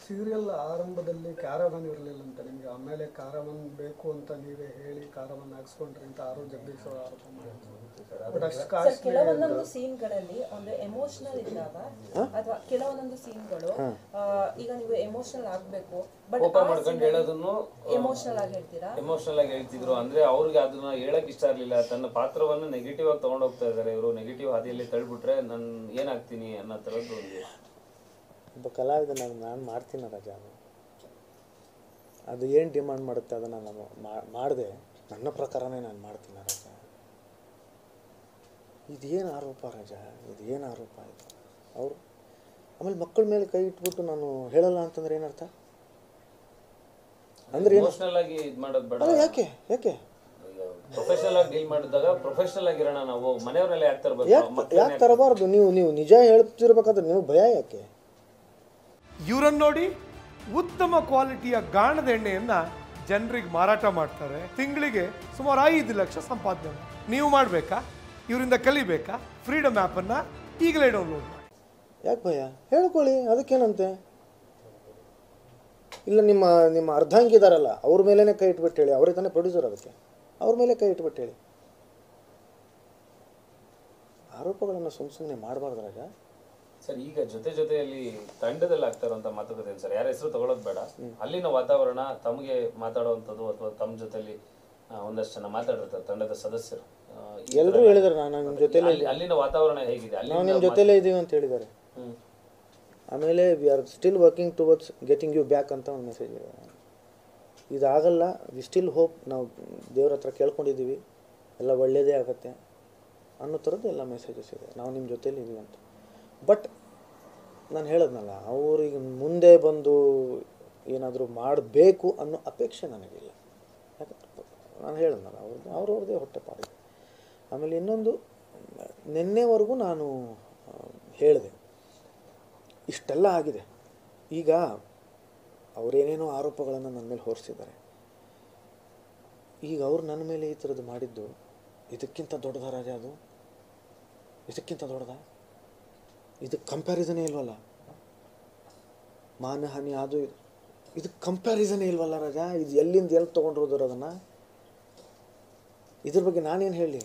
Serial ಆರಂಭದಲ್ಲಿ caravan ಇರಲಿಲ್ಲ ಅಂತ ನಿಮಗೆ ಆಮೇಲೆ ಕ್ಯಾರವನ್ ಬೇಕು ಅಂತ ನೀವೇ ಹೇಳಿ ಕ್ಯಾರವನ್ ಹಾಕ್ಸ್ಕೊಂಡ್ರಿ ಅಂತ ಆರು ಜಗದೀಶ್ ಅವರು ಆರೋಪ ಮಾಡಿದ್ರು ಬಟ್ ಅಷ್ಟು ಸರ್ ಕಾಸ್ಟ್ಲಿ ಕೆಲವೊಂದೊಂದು ಸೀನ್ಗಳಲ್ಲಿ ಒಂದು ಎಮೋಷನಲ್ ಇದ್ದಾಗ ಅಥವಾ ಕೆಲವೊಂದೊಂದು ಸೀನ್ಗಳು ಈಗ ನೀವು ಎಮೋಷನಲ್ ಆಗ್ಬೇಕು ಬಟ್ ಕೋಪ ಮಾಡ್ಕೊಂಡು ಹೇಳೋದನ್ನು ಎಮೋಷನಲ್ ಆಗಿ ಹೇಳ್ತೀರಾ ಎಮೋಷನಲ್ ಆಗಿ ಹೇಳ್ತಿದ್ರು ಅಂದ್ರೆ ಅವ್ರಿಗೆ ಅದನ್ನ ಹೇಳಕ್ ಇಷ್ಟ ಇರ್ಲಿಲ್ಲ ತನ್ನ ಪಾತ್ರವನ್ನು ನೆಗೆಟಿವ್ ಆಗಿ ತಗೊಂಡ್ ಹೋಗ್ತಾ ಇದಾರೆ ಇವರು ನೆಗೆಟಿವ್ ಹಾದಿಯಲ್ಲಿ ತಳ್ಬಿಟ್ರೆ ನಾನು ಏನಾಗ್ತೀನಿ ಅನ್ನೋ ತರದ್ದು ಒಂದು ಒಬ್ಬ ಕಲಾವಿದನಾಗಿ ನಾನು ಮಾಡ್ತೀನಿ ರಾಜ ಅದು ಅದು ಏನು ಡಿಮಾಂಡ್ ಮಾಡುತ್ತೆ ಅದನ್ನು ನಾನು ಮಾಡಿದೆ ನನ್ನ ಪ್ರಕಾರನೇ ನಾನು ಮಾಡ್ತೀನಿ ರಾಜ ಇದೇನು ಆರೋಪ ರಾಜ ಇದೇನು ಆರೋಪ ಇದು ಅವರು ಆಮೇಲೆ ಮಕ್ಕಳ ಮೇಲೆ ಕೈ ಇಟ್ಬಿಟ್ಟು ನಾನು ಹೇಳಲ್ಲ ಅಂತಂದ್ರೆ ಏನರ್ಥ ಅಂದ್ರೆ ಏನು ಎಮೋಷನಲ್ ಆಗಿ ಇದ್ ಮಾಡೋದು ಬೇಡ ಅಲ್ಲ ಯಾಕೆ ಯಾಕೆ ಪ್ರೊಫೆಷನಲ್ ಆಗಿ ಡೀಲ್ ಮಾಡಿದಾಗ ಪ್ರೊಫೆಷನಲ್ ಆಗಿರೋಣ ನಾವು ಮನೆಯವರೆಲ್ಲ ಯಾಕೆ ತರಬೇಕು ಯಾಕೆ ಯಾಕೆ ತರಬಾರ್ದು ನೀವು ನೀವು ನಿಜ ಹೇಳ್ತಿರ್ಬೇಕಾದ್ರೆ ನೀವು ಭಯ ಯಾಕೆ ಇವರನ್ನು ನೋಡಿ ಉತ್ತಮ ಕ್ವಾಲಿಟಿಯ ಗಾಣದ ಎಣ್ಣೆಯನ್ನ ಜನರಿಗೆ ಮಾರಾಟ ಮಾಡ್ತಾರೆ ತಿಂಗಳಿಗೆ ಸುಮಾರು ಐದು ಲಕ್ಷ ಸಂಪಾದನೆ ಮಾಡಿ. ನೀವು ಮಾಡಬೇಕಾ ಇವರಿಂದ ಕಲಿಬೇಕಾ ಫ್ರೀಡಮ್ ಆ್ಯಪನ್ನು ಈಗಲೇ ಡೌನ್ಲೋಡ್ ಮಾಡಿ ಯಾಕೆ ಭಯ ಹೇಳ್ಕೊಳ್ಳಿ ಅದಕ್ಕೇನಂತೆ ಇಲ್ಲ ನಿಮ್ಮ ನಿಮ್ಮ ಅರ್ಧಾಂಗಿ ಇದಾರಲ್ಲ ಅವ್ರ ಮೇಲೇ ಕೈ ಇಟ್ಬಿಟ್ಟು ಹೇಳಿ ಅವರೇ ತಾನೇ ಪ್ರೊಡ್ಯೂಸರ್ ಅದಕ್ಕೆ ಅವ್ರ ಮೇಲೆ ಕೈ ಇಟ್ಬಿಟ್ಟು ಹೇಳಿ ಆರೋಪಗಳನ್ನು ಸುಮ್ಮ ಸುಮ್ಮನೆ ಮಾಡಬಾರ್ದು ರಾಜ ಸರ್ ಈಗ ಜೊತೆ ಜೊತೆಯಲ್ಲಿ ತಂಡದಲ್ಲಿ ಆಗ್ತಾ ಇರುವಂತ ಮಾತುಕತೆ ಏನ್ ಸರ್ ಯಾರ ಹೆಸರು ತಗೊಳ್ಳೋದು ಬೇಡ ಅಲ್ಲಿನ ವಾತಾವರಣ ತಮಗೆ ಮಾತಾಡುವಂಥದ್ದು ಅಥವಾ ತಮ್ಮ ಜೊತೆಲಿ ಆ, ಒಂದಷ್ಟು ಜನ ಮಾತಾಡಿರ್ತಾರೆ ತಂಡದ ಸದಸ್ಯರು ಆ, ಈ ಎಲ್ಲರೂ ತರ- ಹೇಳಿದಾರೆ ನಾನು ನಿಮ್ಮ ಜೊತೆಲೇ ಅಲ್ಲಿ- ಅಲ್ಲಿನ ವಾತಾವರಣ ಹೇಗಿದೆ ನಾವು ಅಲ್ಲಿ ನಿಮ್ಮ ಜೊತೆಲೇ ಇದ್ದೀವಿ ಅಂತ ಹೇಳಿದ್ದಾರೆ ಹ್ಮ್ ಆಮೇಲೆ we are still working towards getting you back ಅಂತ ಒಂದು ಮೆಸೇಜ್ ಇದೆ ಇದಾಗಲ್ಲ ವಿ ಸ್ಟಿಲ್ ಹೋಪ್ ನಾವು ದೇವ್ರ ಹತ್ರ ಕೇಳ್ಕೊಂಡಿದ್ದೀವಿ ಎಲ್ಲ ಒಳ್ಳೆಯದೇ ಆಗುತ್ತೆ ಅನ್ನೋ ಥರದ್ದು ಎಲ್ಲ ಮೆಸೇಜಸ್ ಇದೆ ನಾವು ನಿಮ್ಮ ಜೊತೇಲಿ ಇದೀವಿ ಅಂತ ಬಟ್ ನಾನು ಹೇಳದ್ನಲ್ಲ ಅವ್ರಿಗೆ ಮುಂದೆ ಬಂದು ಏನಾದರೂ ಮಾಡಬೇಕು ಅನ್ನೋ ಅಪೇಕ್ಷೆ ನನಗಿಲ್ಲ ಯಾಕಂದ್ರೆ ನಾನು ಹೇಳದ್ನಲ್ಲ ಅವ್ರದ್ದು ಅವ್ರವ್ರದ್ದೇ ಹೊಟ್ಟೆಪಾಡಿಗೆ ಆಮೇಲೆ ಇನ್ನೊಂದು ನಿನ್ನೆವರೆಗೂ ನಾನು ಹೇಳಿದೆ ಇಷ್ಟೆಲ್ಲ ಆಗಿದೆ ಈಗ ಅವರೇನೇನೋ ಆರೋಪಗಳನ್ನು ನನ್ನ ಮೇಲೆ ಹೊರಿಸಿದ್ದಾರೆ ಈಗ ಅವ್ರು ನನ್ನ ಮೇಲೆ ಈ ಥರದ್ದು ಮಾಡಿದ್ದು ಇದಕ್ಕಿಂತ ದೊಡ್ಡದ ರಾಜ ಅದು ಇದಕ್ಕಿಂತ ದೊಡ್ಡದ ಇದಕ್ಕೆ ಕಂಪ್ಯಾರಿಸನೇ ಇಲ್ವಲ್ಲ ಮಾನಹಾನಿ ಅದು ಇದು ಇದಕ್ಕೆ ಕಂಪ್ಯಾರಿಸನೇ ಇಲ್ವಲ್ಲ ರಾಜ ಇದು ಎಲ್ಲಿಂದ ಎಲ್ಲಿ ತೊಗೊಂಡಿರೋದು ಅದನ್ನು ಇದ್ರ ಬಗ್ಗೆ ನಾನೇನು ಹೇಳಿ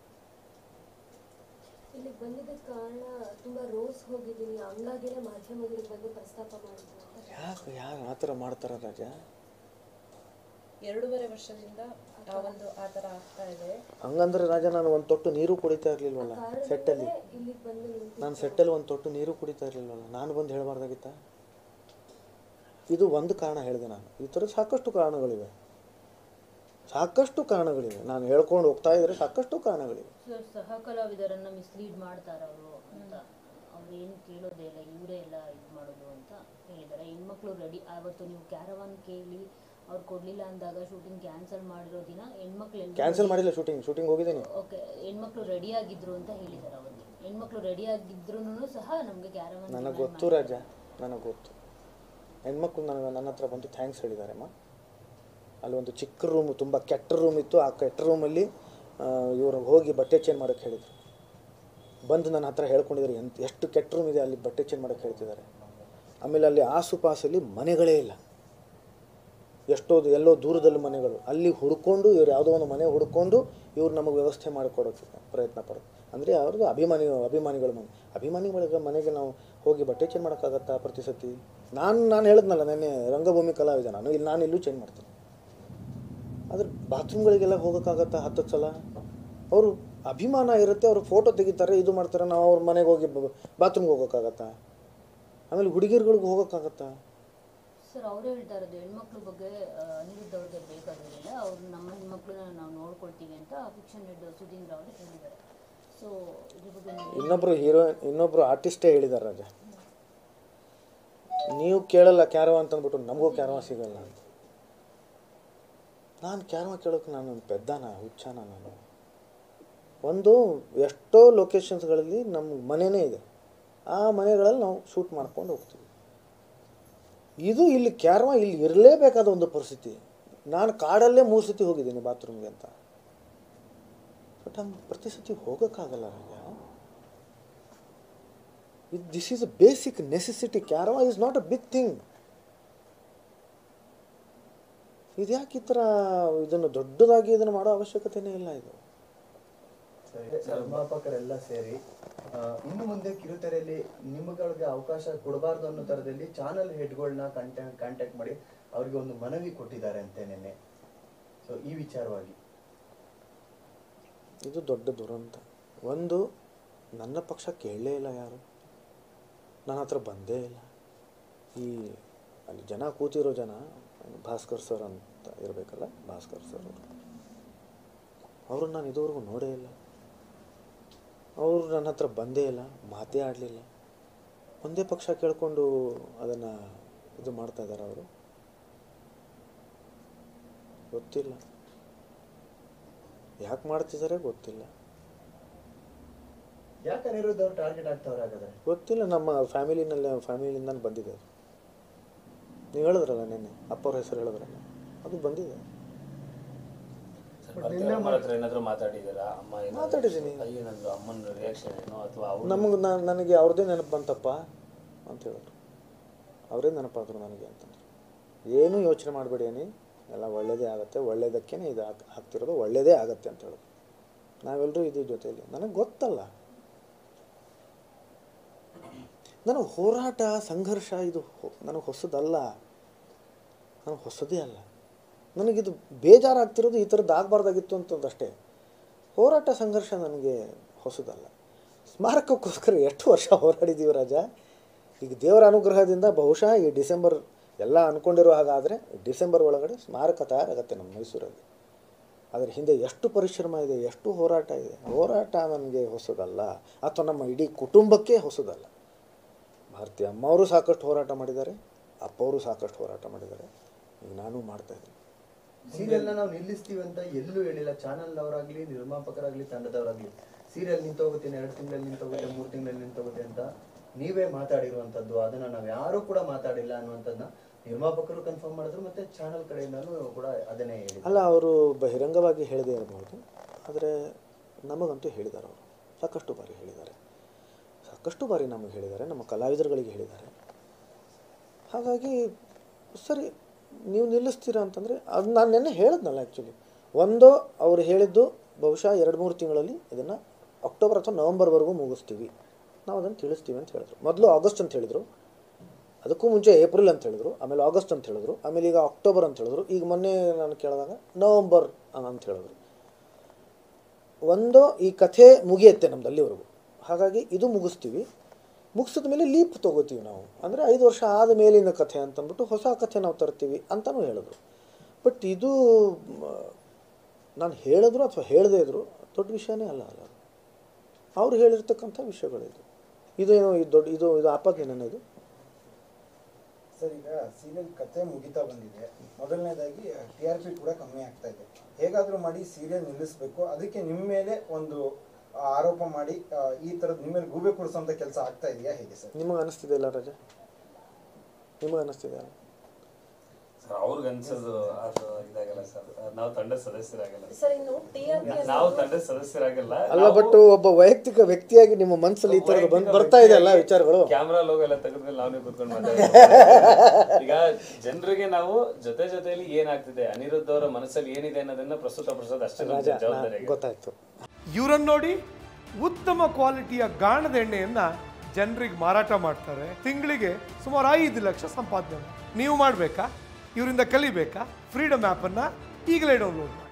ಇಲ್ಲಿಗೆ ಬಂದಿದ್ದಕ್ಕೆ ಕಾರಣ ತುಂಬಾ ರೋಸ್ ಹೋಗಿದ್ದೀನಿ ಹಂಗಾಗಿನೇ ಮಾಧ್ಯಮಗಳಿಗೆ ಬಂದು ಪ್ರಸ್ತಾಪ ಮಾಡಿದ್ರು ಅಂತ ಯಾಕೆ ಯಾರು ಆ ಥರ ಮಾಡ್ತಾರ ರಾಜ ಎರಡೂವರೆ ವರ್ಷದಿಂದ ಆ ಒಂದು ಆ ಥರ ಆಗ್ತಾ ಇದೆ ಹಂಗಂದ್ರೆ ರಾಜ ನಾನು ಒಂದು ತೊಟ್ಟು ನೀರು ಕುಡಿತಾ ಇರಲಿಲ್ವಲ್ಲ ಸೆಟ್ಟಲ್ಲಿ ಇಲ್ಲಿಗೆ ಬಂದು ನಿಂತು ನಾನು ಸೆಟ್ಟಲ್ಲಿ ಒಂದು ತೊಟ್ಟು ನೀರು ಕುಡಿತಾ ಇರಲಿಲ್ವಲ್ಲ ನಾನು ಬಂದು ಹೇಳಬಾರ್ದಾಗಿತ್ತ ಇದು ಒಂದು ಕಾರಣ ಹೇಳಿದೆ ನಾನು ಈ ಥರ ಸಾಕಷ್ಟು ಕಾರಣಗಳಿವೆ ಸಾಕಷ್ಟು ಕಾರಣಗಳಿವೆ ನಾನು ಹೇಳ್ಕೊಂಡು ಹೋಗ್ತಾ ಇದ್ರೆ ಸಾಕಷ್ಟು ಕಾರಣಗಳಿವೆ ಸರ್ ಸಹ ಕಲಾವಿದರನ್ನ ಮಿಸ್ಲೀಡ್ ಮಾಡ್ತಾರ ಅವರು ಅಂತ ಅವ್ರು ಏನು ಕೇಳೋದೇ ಇಲ್ಲ ಇವರೇ ಎಲ್ಲ ಇದು ಮಾಡೋದು ಅಂತ ಹೇಳಿದ್ದಾರೆ ಹೆಣ್ಮಕ್ಳು ರೆಡಿ ಅವತ್ತು ನೀವು ಕ್ಯಾರವಾನ್ ಕೇಳಿ ಅವ್ರು ಕೊಡ್ಲಿಲ್ಲ ಅಂದಾಗ ಶೂಟಿಂಗ್ ಕ್ಯಾನ್ಸಲ್ ಮಾಡಿರೋ ದಿನ ಹೆಣ್ಮಕ್ಳು ಕ್ಯಾನ್ಸಲ್ ಮಾಡಿಲ್ಲ ಶೂಟಿಂಗ್ ಶೂಟಿಂಗ್ ಹೋಗಿದ್ದೀನಿ ಓಕೆ ಹೆಣ್ಮಕ್ಳು ರೆಡಿ ಆಗಿದ್ರು ಅಂತ ಹೇಳಿದ್ದಾರೆ ಅವತ್ತು ಹೆಣ್ಮಕ್ಳು ರೆಡಿ ಆಗಿದ್ರು ಸಹ ನಮಗೆ ಕ್ಯಾರವಾನ್ ನನಗೆ ಗೊತ್ತು ರಾಜ ನನಗೆ ಗೊತ್ತು ಹೆಣ್ಮಕ್ಳು ನನಗೆ ನನ್ನ ಹತ್ರ ಬಂದು ಥ್ಯಾಂಕ್ಸ್ ಹೇಳಿದಾರಮ್ಮ ಅಲ್ಲಿ ಒಂದು ಚಿಕ್ಕ ರೂಮು ತುಂಬ ಕೆಟ್ಟ ರೂಮ್ ಇತ್ತು ಆ ಕೆಟ್ಟ ರೂಮಲ್ಲಿ ಇವರು ಹೋಗಿ ಬಟ್ಟೆ ಚೇಂಜ್ ಮಾಡೋಕ್ಕೆ ಹೇಳಿದರು ಬಂದು ನನ್ನ ಹತ್ರ ಹೇಳ್ಕೊಂಡಿದ್ದಾರೆ ಎಂತ ಎಷ್ಟು ಕೆಟ್ಟ ರೂಮ್ ಇದೆ ಅಲ್ಲಿ ಬಟ್ಟೆ ಚೇಂಜ್ ಮಾಡೋಕ್ಕೆ ಹೇಳ್ತಿದ್ದಾರೆ ಆಮೇಲೆ ಅಲ್ಲಿ ಆಸುಪಾಸಲ್ಲಿ ಮನೆಗಳೇ ಇಲ್ಲ ಎಷ್ಟೋ ಎಲ್ಲೋ ದೂರದಲ್ಲಿ ಮನೆಗಳು ಅಲ್ಲಿ ಹುಡ್ಕೊಂಡು ಇವ್ರು ಯಾವುದೋ ಒಂದು ಮನೆ ಹುಡ್ಕೊಂಡು ಇವ್ರು ನಮಗೆ ವ್ಯವಸ್ಥೆ ಮಾಡಿಕೊಡೋಕ್ಕೆ ಪ್ರಯತ್ನ ಪಡೋದು ಅಂದರೆ ಅವ್ರದ್ದು ಅಭಿಮಾನಿ ಅಭಿಮಾನಿಗಳ ಮನೆ ಅಭಿಮಾನಿಗಳ ಮನೆಗೆ ನಾವು ಹೋಗಿ ಬಟ್ಟೆ ಚೇಂಜ್ ಮಾಡೋಕ್ಕಾಗತ್ತಾ ಪ್ರತಿ ಸತಿ ನಾನು ನಾನು ಹೇಳಿದ್ನಲ್ಲ ನೆನ್ನೆ ರಂಗಭೂಮಿ ಕಲಾವಿದ ನಾನು ಇಲ್ಲಿ ನಾನು ಇಲ್ಲೂ ಚೇಂಜ್ ಮಾಡ್ತೀನಿ ಆದರೆ ಬಾತ್ರೂಮ್ಗಳಿಗೆಲ್ಲ ಹೋಗೋಕ್ಕಾಗತ್ತಾ ಹತ್ತತ್ತು ಸಲ ಅವರು ಅಭಿಮಾನ ಇರುತ್ತೆ ಅವರು ಫೋಟೋ ತೆಗಿತಾರೆ ಇದು ಮಾಡ್ತಾರೆ ನಾವು ಅವ್ರ ಮನೆಗೆ ಹೋಗಿ ಬಾತ್ರೂಮ್ಗೆ ಹೋಗೋಕ್ಕಾಗತ್ತಾ ಆಮೇಲೆ ಹುಡುಗಿರ್ಗಳಿಗೆ ಹೋಗೋಕ್ಕಾಗತ್ತಾ ಸರ್ ಅವರೇ ಹೇಳ್ತಾ ಇರೋದು ಹೆಣ್ಮಕ್ಳ ಬಗ್ಗೆ ಆ, ಅನಿರುದ್ಧ ಅವ್ರಿಗೆ ಬೇಕಾಗಿರಲಿಲ್ಲ ಅವ್ರು ನಮ್ಮ ಹೆಣ್ಮಕ್ಳನ್ನ ನಾವು ನೋಡ್ಕೊಳ್ತೀವಿ ಅಂತ ಫಿಕ್ಷನ್ ಹೆಡ್ ಸುಧೀಂದ್ರ ಅವರು ಹೇಳಿದ್ದಾರೆ ಸೊ ಇದ್ರ ಬಗ್ಗೆ ನೀವು ಇನ್ನೊಬ್ರು ಹೀರೋಯಿನ್ ಇನ್ನೊಬ್ರು ಆರ್ಟಿಸ್ಟೇ ಹೇಳಿದ್ದಾರೆ ರಾಜ ನೀವು ಕೇಳಲ್ಲ ಕ್ಯಾರವ ಅಂತಂದ್ಬಿಟ್ಟು ನಮಗೂ ಕ್ಯಾರವ ಸಿಗಲ್ಲ ಅಂತ ನಾನು ಕ್ಯಾರವ ಕೇಳೋಕೆ ನಾನು ಒಂದು ಪೆದ್ದಾನ ಹುಚ್ಚಾನ ನಾನು ಒಂದು ಎಷ್ಟೋ ಲೊಕೇಶನ್ಸ್ಗಳಲ್ಲಿ ನಮ್ಮ ಮನೆಯೇ ಇದೆ ಆ ಮನೆಗಳಲ್ಲಿ ನಾವು ಶೂಟ್ ಮಾಡ್ಕೊಂಡು ಹೋಗ್ತೀವಿ ಇದು ಇಲ್ಲಿ ಕ್ಯಾರವ ಇಲ್ಲಿ ಇರಲೇಬೇಕಾದ ಒಂದು ಪರಿಸ್ಥಿತಿ ನಾನು ಕಾಡಲ್ಲೇ ಮೂರು ಸತಿ ಹೋಗಿದ್ದೀನಿ ಬಾತ್ರೂಮ್ಗೆ ಅಂತ ಬಟ್ ಹಂಗೆ ಪ್ರತಿ ಸತಿ ಹೋಗೋಕ್ಕಾಗಲ್ಲ Raja this is a basic necessity caravan is not a big thing ಇದು ಯಾಕೆ ಈ ಥರ ಇದನ್ನು ದೊಡ್ಡದಾಗಿ ಇದನ್ನು ಮಾಡೋ ಅವಶ್ಯಕತೆನೇ ಇಲ್ಲ ಇದು ಸರಿ ನಿರ್ಮಾಪಕರೆಲ್ಲ ಸೇರಿ ಆ, ಇನ್ನು ಮುಂದೆ ಕಿರುತೆರೆಯಲ್ಲಿ ನಿಮ್ಮಗಳಿಗೆ ಅವಕಾಶ ಕೊಡಬಾರ್ದು ಅನ್ನೋ ತರದಲ್ಲಿ ಚಾನಲ್ ಹೆಡ್ಗಳನ್ನ ಕಾಂಟ್ಯಾಕ್ಟ್ ಕಾಂಟ್ಯಾಕ್ಟ್ ಮಾಡಿ ಅವರಿಗೆ ಒಂದು ಮನವಿ ಕೊಟ್ಟಿದ್ದಾರೆ ಅಂತೆ ನಿನ್ನೆ ಸೊ ಈ ವಿಚಾರವಾಗಿ ಇದು ದೊಡ್ಡ ದುರಂತ ಒಂದು ನನ್ನ ಪಕ್ಷ ಕೇಳಲೇ ಇಲ್ಲ ಯಾರು ನನ್ನ ಹತ್ರ ಬಂದೇ ಇಲ್ಲ ಈ ಅಲ್ಲಿ ಜನ ಕೂತಿರೋ ಜನ ಭಾಸ್ಕರ್ ಸರ್ ಅಂತ ಇರಬೇಕಲ್ಲ ಭಾಸ್ಕರ್ ಸರ್ ಅವರು ಅವ್ರನ್ನ ನಾನು ಇದುವರೆಗೂ ನೋಡೇ ಇಲ್ಲ ಅವರು ನನ್ನ ಹತ್ರ ಬಂದೇ ಇಲ್ಲ ಮಾತೇ ಆಡಲಿಲ್ಲ ಒಂದೇ ಪಕ್ಷ ಕೇಳಿಕೊಂಡು ಅದನ್ನು ಇದು ಮಾಡ್ತಾ ಇದ್ದಾರೆ ಅವರು ಗೊತ್ತಿಲ್ಲ ಯಾಕೆ ಮಾಡ್ತಿದ್ದಾರೆ ಗೊತ್ತಿಲ್ಲ ಯಾಕೆ ಅನಿರುದ್ಧ ಅವ್ರು ಟಾರ್ಗೆಟ್ ಆಗ್ತಾವ್ರೆ ಹಾಗಾದ್ರೆ ಗೊತ್ತಿಲ್ಲ ನಮ್ಮ ಫ್ಯಾಮಿಲಿನಲ್ಲಿ ಫ್ಯಾಮಿಲಿಯಿಂದ ಬಂದಿದೆ ಅದು ನೀವು ಹೇಳಿದ್ರಲ್ಲ ನೆನ್ನೆ ಅಪ್ಪವ್ರ ಹೆಸರು ಹೇಳಿದ್ರಲ್ಲ ಅದು ಬಂದಿದೆ ಮತ್ತೆ ಅಮ್ಮರ ಹತ್ರ ಏನಾದ್ರು ಮಾತಾಡಿದ್ದೀರಾ ಅಮ್ಮ ಏನಾದ್ರು- ಮಾತಾಡಿದ್ದೀನಿ. ಏನಂದ್ರು ಅಮ್ಮನ ರಿಯಾಕ್ಷನ್ ಏನು ಅಥವಾ ಅವ್ರು ನಮಗೆ ನನಗೆ ಅವ್ರದ್ದೇ ನೆನಪು ಬಂತಪ್ಪ ಅಂತ ಹೇಳಿದ್ರು ಅವರೇ ನೆನಪಾದ್ರು ನನಗೆ ಅಂತಂದ್ರು ಏನೂ ಯೋಚನೆ ಮಾಡಬೇಡಿ ಅನಿ ಎಲ್ಲ ಒಳ್ಳೇದೇ ಆಗುತ್ತೆ ಒಳ್ಳೇದಕ್ಕೇ ಇದು ಆಗ್ ಆಗ್ತಿರೋದು ಒಳ್ಳೇದೇ ಆಗುತ್ತೆ ಅಂತ ಹೇಳಿದ್ರು ನಾವೆಲ್ಲರೂ ಇದ್ದೀವಿ ಜೊತೆಯಲ್ಲಿ ನನಗೆ ಗೊತ್ತಲ್ಲ ನನಗೆ ಹೋರಾಟ ಸಂಘರ್ಷ ಇದು ಹೊ- ನನಗೆ ಹೊಸದಲ್ಲ ನನಗೆ ಹೊಸದೇ ಅಲ್ಲ ನನಗಿದು ಬೇಜಾರಾಗ್ತಿರೋದು ಈ ಥರದ್ದು ಆಗಬಾರ್ದಾಗಿತ್ತು ಅಂತಂದಷ್ಟೇ ಹೋರಾಟ ಸಂಘರ್ಷ ನನಗೆ ಹೊಸದಲ್ಲ ಸ್ಮಾರಕಕ್ಕೋಸ್ಕರ ಎಷ್ಟು ವರ್ಷ ಹೋರಾಡಿದ್ದೀವಿ ರಾಜ ಈಗ ದೇವರ ಅನುಗ್ರಹದಿಂದ ಬಹುಶಃ ಈ ಡಿಸೆಂಬರ್ ಎಲ್ಲ ಅಂದ್ಕೊಂಡಿರೋ ಹಾಗಾದರೆ ಡಿಸೆಂಬರ್ ಒಳಗಡೆ ಸ್ಮಾರಕ ತಯಾರಾಗತ್ತೆ ನಮ್ಮ ಮೈಸೂರಲ್ಲಿ ಅದರ ಹಿಂದೆ ಎಷ್ಟು ಪರಿಶ್ರಮ ಇದೆ ಎಷ್ಟು ಹೋರಾಟ ಇದೆ ಹೋರಾಟ ನನಗೆ ಹೊಸದಲ್ಲ ಅಥವಾ ನಮ್ಮ ಇಡೀ ಕುಟುಂಬಕ್ಕೆ ಹೊಸದಲ್ಲ ಭಾರತೀಯ ಅಮ್ಮವರು ಸಾಕಷ್ಟು ಹೋರಾಟ ಮಾಡಿದ್ದಾರೆ ಅಪ್ಪವರು ಸಾಕಷ್ಟು ಹೋರಾಟ ಮಾಡಿದ್ದಾರೆ ಈಗ ನಾನು ಮಾಡ್ತಾಯಿದ್ದೀನಿ ಸೀರಿಯಲ್ನ ನಾವು ನಿಲ್ಲಿಸ್ತೀವಿ ಅಂತ ಎಲ್ಲೂ ಹೇಳಿಲ್ಲ ಚಾನಲ್ ಅವರಾಗ್ಲಿ ನಿರ್ಮಾಪಕರಾಗ್ಲಿ ತಂಡದವರಾಗ್ಲಿ ಸೀರಿಯಲ್ ನಿಂತೋಗುತ್ತೆ ಎರಡು ತಿಂಗಳಲ್ಲಿ ನಿಂತೋಗುತ್ತೆ ಮೂರು ತಿಂಗಳಲ್ಲಿ ನಿಂತೋಗುತ್ತೆ ಅಂತ ನೀವೇ ಮಾತಾಡಿರುವಂಥದ್ದು ಅದನ್ನ ನಾವು ಯಾರು ಕೂಡ ಮಾತಾಡಿಲ್ಲ ಅನ್ನುವಂಥದ್ದನ್ನ ನಿರ್ಮಾಪಕರು ಕನ್ಫರ್ಮ್ ಮಾಡಿದ್ರು ಮತ್ತೆ ಚಾನಲ್ ಕಡೆಯಿಂದನೂ ಕೂಡ ಅದನ್ನೇ ಹೇಳಿದ್ರು ಅಲ್ಲ ಅವರು ಬಹಿರಂಗವಾಗಿ ಹೇಳದೇ ಇರಬಹುದು ಆದರೆ ನಮಗಂತೂ ಹೇಳಿದ್ದಾರೆ ಅವರು ಸಾಕಷ್ಟು ಬಾರಿ ಹೇಳಿದ್ದಾರೆ ಸಾಕಷ್ಟು ಬಾರಿ ನಮಗೆ ಹೇಳಿದ್ದಾರೆ ನಮ್ಮ ಕಲಾವಿದರುಗಳಿಗೆ ಹೇಳಿದ್ದಾರೆ ಹಾಗಾಗಿ ಸರಿ ನೀವು ನಿಲ್ಲಿಸ್ತೀರಾ ಅಂತಂದರೆ ಅದು ನಾನು ನೆನ್ನೆ ಹೇಳಿದ್ನಲ್ಲ ಆ್ಯಕ್ಚುಲಿ ಒಂದು ಅವರು ಹೇಳಿದ್ದು ಬಹುಶಃ ಎರಡು ಮೂರು ತಿಂಗಳಲ್ಲಿ ಇದನ್ನು ಅಕ್ಟೋಬರ್ ಅಥವಾ ನವಂಬರ್ವರೆಗೂ ಮುಗಿಸ್ತೀವಿ ನಾವು ಅದನ್ನು ತಿಳಿಸ್ತೀವಿ ಅಂತ ಹೇಳಿದ್ರು ಮೊದಲು ಆಗಸ್ಟ್ ಅಂತ ಹೇಳಿದರು ಅದಕ್ಕೂ ಮುಂಚೆ ಏಪ್ರಿಲ್ ಅಂತ ಹೇಳಿದ್ರು ಆಮೇಲೆ ಆಗಸ್ಟ್ ಅಂತ ಹೇಳಿದ್ರು ಆಮೇಲೆ ಈಗ ಅಕ್ಟೋಬರ್ ಅಂತ ಹೇಳಿದ್ರು ಈಗ ಮೊನ್ನೆ ನಾನು ಕೇಳಿದಾಗ ನವಂಬರ್ ಅಂತ ಹೇಳಿದ್ರು ಒಂದು ಈ ಕಥೆ ಮುಗಿಯುತ್ತೆ ನಮ್ದು ಅಲ್ಲಿವರೆಗೂ ಹಾಗಾಗಿ ಇದು ಮುಗಿಸ್ತೀವಿ ಮುಗಿಸಿದ ಮೇಲೆ ಲೀಪ್ ತೊಗೋತೀವಿ ನಾವು ಅಂದರೆ ಐದು ವರ್ಷ ಆದ ಮೇಲಿನ ಕಥೆ ಅಂತಂದ್ಬಿಟ್ಟು ಹೊಸ ಕಥೆ ನಾವು ತರ್ತೀವಿ ಅಂತಲೂ ಹೇಳಿದ್ರು ಬಟ್ ಇದು ನಾನು ಹೇಳಿದ್ರು ಅಥವಾ ಹೇಳದೇ ಇದ್ರು ದೊಡ್ಡ ವಿಷಯನೇ ಅಲ್ಲ ಅಲ್ಲ ಅದು. ಅವ್ರು ಹೇಳಿರ್ತಕ್ಕಂಥ ವಿಷಯಗಳಿದು ಇದೇನು ಇದು ದೊಡ್ಡ ಇದು ಇದು ಆಪಾದನೆ ಇದು ಸರ್ ಈಗ ಸೀರಿಯಲ್ ಕತೆ ಮುಗಿತಾ ಬಂದಿದೆ ಮೊದಲನೇದಾಗಿ ಟಿ ಆರ್ ಪಿ ಕೂಡ ಕಮ್ಮಿ ಆಗ್ತಾ ಇದೆ ಹೇಗಾದರೂ ಮಾಡಿ ಸೀರಿಯಲ್ ನಿಲ್ಲಿಸಬೇಕು ಅದಕ್ಕೆ ನಿಮ್ಮ ಮೇಲೆ ಒಂದು ಆ, ಆರೋಪ ಮಾಡಿ ಆ, ಈ ಥರದ್ದು ನಿಮ್ಮ ಮೇಲೆ ಗೂಬೆ ಕೊಡಿಸೋಂಥ ಕೆಲಸ ಆಗ್ತಾ ಇದೆಯಾ ಹೇಗೆ ಸರ್ ನಿಮಗೆ ಅನ್ನಿಸ್ತಿದೆ ಇಲ್ಲ ರಜಾ ನಿಮಗೆ ಅನ್ನಿಸ್ತಿದೆ ಅಲ್ಲ ಸರ್ ಅವ್ರಿಗೆ ಅನ್ಸೋದು ಅದು ಇದಾಗಲ್ಲ ಸರ್ ನಾವು ತಂಡದ ಸದಸ್ಯರಾಗಲ್ಲ ಸರ್ ಇನ್ನು ಟಿ ಆರ್ ಪಿ ನಾವು ತಂಡದ ಸದಸ್ಯರಾಗಲ್ಲ ಅಲ್ಲ ಬಟ್ ಒಬ್ಬ ವೈಯಕ್ತಿಕ ವ್ಯಕ್ತಿಯಾಗಿ ನಿಮ್ಮ ಮನಸ್ಸಲ್ಲಿ ಈ ಥರದ್ದು ಬಂದು ಬರ್ತಾ ಇದೆ ಅಲ್ಲ ವಿಚಾರಗಳು ಕ್ಯಾಮ್ರಾ ಲೋಗ ಎಲ್ಲ ತೆಗೆದ್ಮೇಲೆ ನಾವೇ ಕೂತ್ಕೊಂಡು ಮಾತಾಡ್ತೀವಿ ಈಗ ಜನರಿಗೆ ನಾವು ಜೊತೆ ಜೊತೆಯಲ್ಲಿ ಏನಾಗ್ತಿದೆ ಅನಿರುದ್ಧ ಅವರ ಮನಸ್ಸಲ್ಲಿ ಏನಿದೆ ಅನ್ನೋದನ್ನ ಪ್ರಸ್ತುತ ಪಡಿಸೋದು ಅಷ್ಟೇ ನಮ್ಮ ರಾಜಾ ಜವಾಬ್ದಾರಿ ಗೊತ್ತಾಯ್ತು ಇವರನ್ನು ನೋಡಿ ಉತ್ತಮ ಕ್ವಾಲಿಟಿಯ ಗಾಣದ ಎಣ್ಣೆಯನ್ನ ಜನರಿಗೆ ಮಾರಾಟ ಮಾಡ್ತಾರೆ ತಿಂಗಳಿಗೆ ಸುಮಾರು ಐದು ಲಕ್ಷ ಸಂಪಾದನೆ ಮಾಡಿ. ನೀವು ಮಾಡಬೇಕಾ ಇವರಿಂದ ಕಲಿಬೇಕಾ ಫ್ರೀಡಮ್ ಆ್ಯಪನ್ನು ಈಗಲೇ ಡೌನ್ಲೋಡ್ ಮಾಡಿ